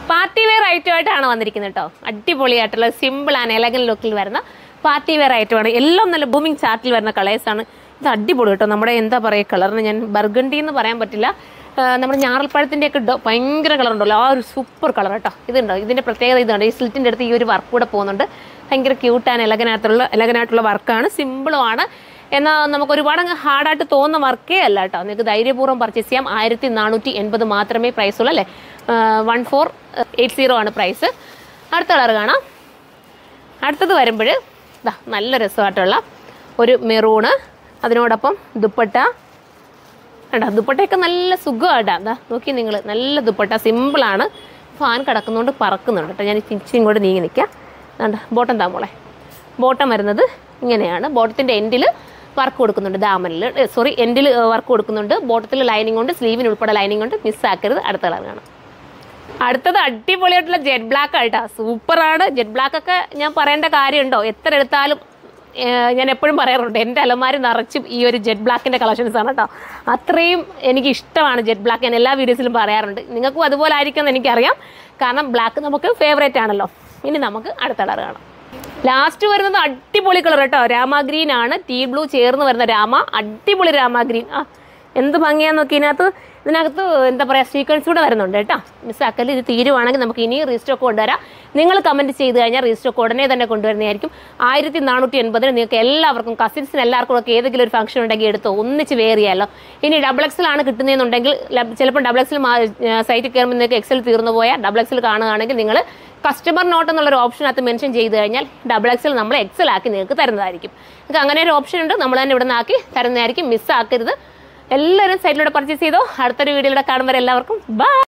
party wear ഐറ്റമായിട്ടാണ് വന്നിരിക്കുന്നത് കേട്ടോ അടിപൊളിയായിട്ടുള്ള സിമ്പിൾ ആൻഡ് എലഗൻ ലുക്കിൽ വരുന്ന പാർട്ടി വെയർ ഐറ്റമാണ് എല്ലാം നല്ല ബൂമിങ് ചാർട്ടിൽ വരുന്ന കളേഴ്സാണ് ഇത് അടിപൊളി കേട്ടോ നമ്മുടെ എന്താ പറയുക കളറിന് ഞാൻ ബർഗണ്ടി എന്ന് പറയാൻ പറ്റില്ല ആ, നമ്മുടെ ഞാറൽപ്പഴത്തിൻ്റെ ഒക്കെ ഡോ- ഭയങ്കര കളർ ഉണ്ടല്ലോ ആ ഒരു സൂപ്പർ കളർ കേട്ടോ ഇതുണ്ടോ ഇതിൻ്റെ പ്രത്യേകത ഇതുണ്ട് ഈ സ്ലിറ്റിൻ്റെ അടുത്ത് ഈ ഒരു വർക്ക് കൂടെ പോകുന്നുണ്ട് ഭയങ്കര ക്യൂട്ട് ആൻഡ് എലഗനായിട്ടുള്ള എലഗനായിട്ടുള്ള വർക്കാണ് സിമ്പിളും ആണ് എന്നാൽ നമുക്ക് ഒരുപാട് അങ്ങ് ഹാർഡായിട്ട് തോന്നുന്ന വർക്കേ അല്ല കേട്ടോ നിങ്ങൾക്ക് ധൈര്യപൂർവ്വം പർച്ചേസ് ചെയ്യാം ആയിരത്തി നാനൂറ്റി എൺപത് മാത്രമേ പ്രൈസ് ഉള്ളൂ അല്ലേ വൺ ഫോർ എയ്റ്റ് സീറോ ആണ് പ്രൈസ് അടുത്ത കളർ കാണാം അടുത്തത് വരുമ്പോൾ ഇതാ നല്ല രസമായിട്ടുള്ള ഒരു മെറൂണ് അതിനോടൊപ്പം ദുപ്പട്ട കണ്ടോ ദുപ്പട്ടയൊക്കെ നല്ല സുഖമായിട്ടാ എന്താ നോക്കി നിങ്ങൾ നല്ല ദുപ്പട്ട സിമ്പിളാണ് ഫാൻ കിടക്കുന്നതുകൊണ്ട് പറക്കുന്നുണ്ട് കേട്ടോ ഞാൻ ഇച്ചിരി ഇങ്ങോട്ട് നീങ്ങി നിൽക്കാം കണ്ട ബോട്ടം താമോളെ ബോട്ടം വരുന്നത് ഇങ്ങനെയാണ് ബോട്ടത്തിൻ്റെ എൻഡിൽ വർക്ക് കൊടുക്കുന്നുണ്ട് ദാമനിൽ സോറി എൻഡിൽ വർക്ക് കൊടുക്കുന്നുണ്ട് ബോട്ടത്തിൽ ലൈനിങ് കൊണ്ട് സ്ലീവിന് ഉൾപ്പെടെ ലൈനിങ് കൊണ്ട് മിസ്സാക്കരുത് അടുത്ത കളർ കാണാം അടുത്തത് അടിപൊളിയായിട്ടുള്ള ജെറ്റ് ബ്ലാക്ക് ആയിട്ടാ സൂപ്പറാണ് ജെറ്റ് ബ്ലാക്ക് ഒക്കെ ഞാൻ പറയേണ്ട കാര്യമുണ്ടോ എത്ര എടുത്താലും ഏഹ്, ഞാൻ എപ്പോഴും പറയാറുണ്ട് എൻ്റെ അലമാരി നിറച്ചും ഈ ഒരു ജെറ്റ് ബ്ലാക്കിൻ്റെ കളക്ഷൻസ് ആണ് കേട്ടോ അത്രയും എനിക്ക് ഇഷ്ടമാണ് ജെറ്റ് ബ്ലാക്ക് ഞാൻ എല്ലാ വീഡിയോസിലും പറയാറുണ്ട് നിങ്ങൾക്കും അതുപോലെ ആയിരിക്കും എന്ന് എനിക്കറിയാം കാരണം ബ്ലാക്ക് നമുക്ക് ഫേവറേറ്റ് ആണല്ലോ ഇനി നമുക്ക് അടുത്ത കളർ കാണാം ലാസ്റ്റ് വരുന്നത് അടിപൊളി കളർ കേട്ടോ രാമ ഗ്രീൻ ആണ് ടീ ബ്ലൂ ചേർന്ന് വരുന്ന രാമ അടിപൊളി രാമ ഗ്രീൻ ആ എന്ത് ഭംഗിയാന്ന് നോക്കി ഇതിനകത്ത് ഇതിനകത്ത് എന്താ പറയുക സീക്വൻസ് കൂടെ വരുന്നുണ്ട് കേട്ടോ മിസ്സാക്കല് ഇത് തീരുവാണെങ്കിൽ നമുക്ക് ഇനിയും റീസ്റ്റോക്ക് കൊണ്ടുവരാം നിങ്ങൾ കമൻറ്റ് ചെയ്ത് കഴിഞ്ഞാൽ റീസ്റ്റോക്ക് ഉടനെ തന്നെ കൊണ്ടുവരുന്നതായിരിക്കും ആയിരത്തി നാനൂറ്റി എൺപതിന് നിങ്ങൾക്ക് എല്ലാവർക്കും കസിൻസിന് എല്ലാവർക്കും ഒക്കെ ഏതെങ്കിലും ഒരു ഫംഗ്ഷൻ ഉണ്ടെങ്കിൽ എടുത്തോ ഒന്നിച്ച് വേർ ചെയ്യാമല്ലോ ഇനി ഡബിൾ എക്സിലാണ് കിട്ടുന്നതെന്നുണ്ടെങ്കിൽ ലബ്- ചിലപ്പോൾ ഡബിൾ എക്സിൽ സൈറ്റിൽ കയറുമ്പോൾ നിങ്ങൾക്ക് എക്സൽ തീർന്നു പോയാൽ ഡബിൾ എക്സിൽ കാണുകയാണെങ്കിൽ നിങ്ങൾ കസ്റ്റമർ നോട്ട് എന്നുള്ളൊരു ഓപ്ഷനകത്ത് മെൻഷൻ ചെയ്ത് കഴിഞ്ഞാൽ ഡബിൾ എക്സൽ നമ്മൾ എക്സൽ ആക്കി നിങ്ങൾക്ക് തരുന്നതായിരിക്കും നിങ്ങൾക്ക് അങ്ങനെ ഒരു ഓപ്ഷൻ ഉണ്ട് നമ്മൾ തന്നെ ഇവിടെ നിന്ന് ആക്കി തരുന്നതായിരിക്കും മിസ്സാക്കരുത് എല്ലാവരും സൈറ്റിലൂടെ പർച്ചേസ് ചെയ്തോ അടുത്തൊരു വീഡിയോയിലൂടെ കാണുമ്പോൾ എല്ലാവർക്കും ബൈ